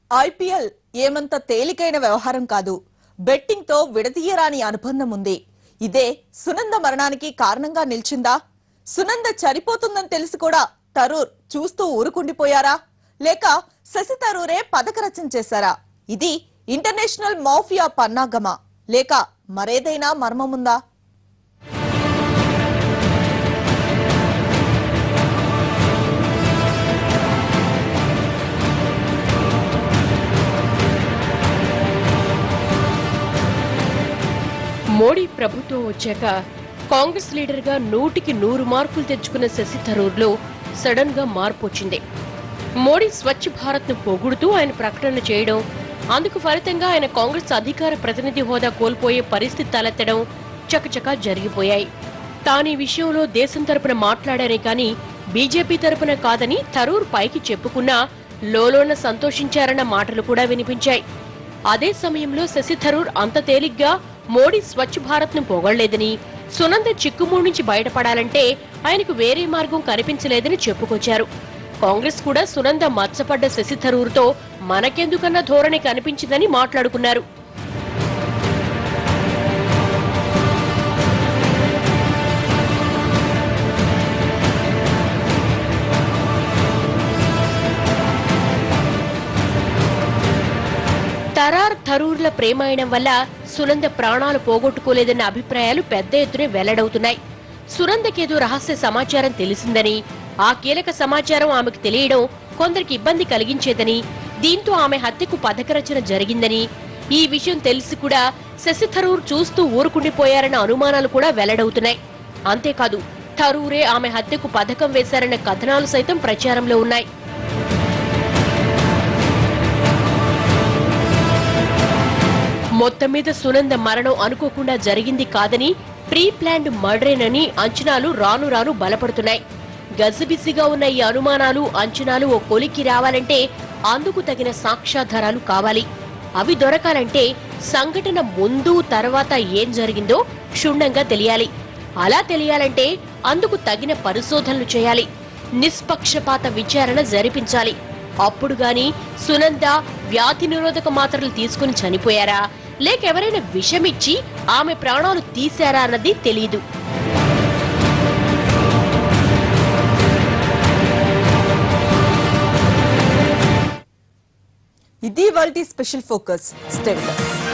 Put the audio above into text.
IPL ఏమంత తేలికైన వ్యవహారం కాదు బెట్టింగ్ తో విడదీయరాని అనుబంధం ఉంది ఇదే సునంద మరణానికి కారణంగా నిలిచిందా సునంద చనిపోతుందని తెలిసి కూడా తరూర్ చూస్తూ ఊరుకుండిపోయారా లేక శశి తరూరే పథక రచన చేశారా ఇది ఇంటర్నేషనల్ మాఫియా పన్నాగమా లేక మరేదైనా మర్మముందా మోడీ ప్రభుత్వం వచ్చాక కాంగ్రెస్ లీడర్ గా నూటికి నూరు మార్కులు తెచ్చుకున్న శశి థరూర్లో సడన్ గా మార్పు వచ్చింది మోడీ స్వచ్ఛ భారత్ ను పొగుడుతూ ఆయన ప్రకటన చేయడం అందుకు ఫలితంగా ఆయన కాంగ్రెస్ అధికార ప్రతినిధి హోదా కోల్పోయే పరిస్థితి తలెత్తడం చకచకా జరిగిపోయాయి తాను ఈ విషయంలో దేశం తరపున మాట్లాడానే కానీ బీజేపీ తరపున కాదని థరూర్ పైకి చెప్పుకున్నా లోలోన సంతోషించారన్న మాటలు కూడా వినిపించాయి అదే సమయంలో శశి థరూర్ అంత తేలిగ్గా మోడీ స్వచ్ఛ భారత్ ను పొగళ్లేదని సునంద చిక్కుమూడి నుంచి బయటపడాలంటే ఆయనకు వేరే మార్గం కనిపించలేదని చెప్పుకొచ్చారు కాంగ్రెస్ కూడా సునంద మచ్చపడ్డ శశి థరూర్తో మనకెందుకన్న ధోరణి కనిపించిందని మాట్లాడుకున్నారు తరార్ థరూర్ల ప్రేమాయణం వల్ల సునంద ప్రాణాలు పోగొట్టుకోలేదన్న అభిప్రాయాలు పెద్ద ఎత్తున వెల్లడవుతున్నాయి సునందకేదో రహస్య సమాచారం తెలిసిందని ఆ కీలక సమాచారం ఆమెకు తెలియడం కొందరికి ఇబ్బంది కలిగించేదని దీంతో ఆమె హత్యకు పథకరచన జరిగిందని ఈ విషయం తెలిసి కూడా శశి థరూర్ చూస్తూ ఊరుకుండిపోయారన్న అనుమానాలు కూడా వెల్లడవుతున్నాయి అంతేకాదు థరూరే ఆమె హత్యకు పథకం వేశారన్న కథనాలు సైతం ప్రచారంలో ఉన్నాయి మొత్తం మీద సునంద మరణం అనుకోకుండా జరిగింది కాదని ప్రీ ప్లాన్డ్ మర్డరేనని అంచనాలు రాను రాను బలపడుతున్నాయి గజిబిజిగా ఉన్న ఈ అనుమానాలు అంచనాలు ఓ కొలిక్కి రావాలంటే అందుకు తగిన సాక్ష్యాధారాలు కావాలి అవి దొరకాలంటే సంఘటన ముందు తర్వాత ఏం జరిగిందో క్షుణ్ణంగా తెలియాలి అలా తెలియాలంటే అందుకు తగిన పరిశోధనలు చేయాలి నిష్పక్షపాత విచారణ జరిపించాలి అప్పుడు గాని సునంద వ్యాధి నిరోధక మాత్రలు తీసుకుని చనిపోయారా లేక ఎవరైనా విషమిచ్చి ఆమె ప్రాణాలు తీశారా అన్నది తెలియదు ఇది వాళ్ళ స్పెషల్ ఫోకస్ స్టేటస్